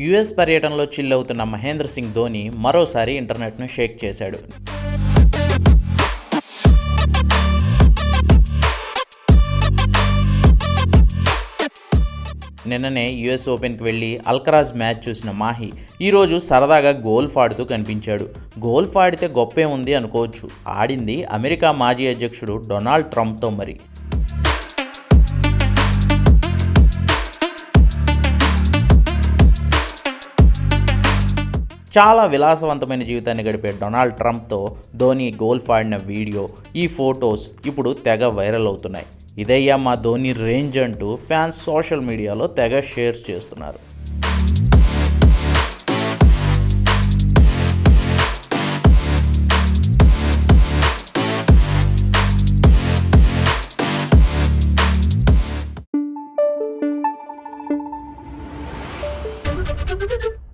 US పర్యటనలో chill అవుతున్న మహేంద్ర సింగ్ ధోని మరోసారి ఇంటర్నెట్ను షేక్ చేశాడు నిన్ననే యుఎస్ ఓపెన్కి వెళ్ళి అల్కరాజ్ మ్యాచ్ చూసిన మాహి ఈరోజు సరదాగా గోల్ఫ్ ఆడుతూ కనిపించాడు గోల్ఫ్ ఆడితే గొప్పే ఉంది అనుకోవచ్చు ఆడింది అమెరికా మాజీ అధ్యక్షుడు డొనాల్డ్ ట్రంప్తో మరి చాలా విలాసవంతమైన జీవితాన్ని గడిపే డొనాల్డ్ ట్రంప్తో ధోని గోల్ఫ్ ఆడిన వీడియో ఈ ఫొటోస్ ఇప్పుడు తెగ వైరల్ అవుతున్నాయి ఇదయ్యా మా ధోని రేంజ్ అంటూ ఫ్యాన్స్ సోషల్ మీడియాలో తెగ షేర్స్ చేస్తున్నారు Thank you.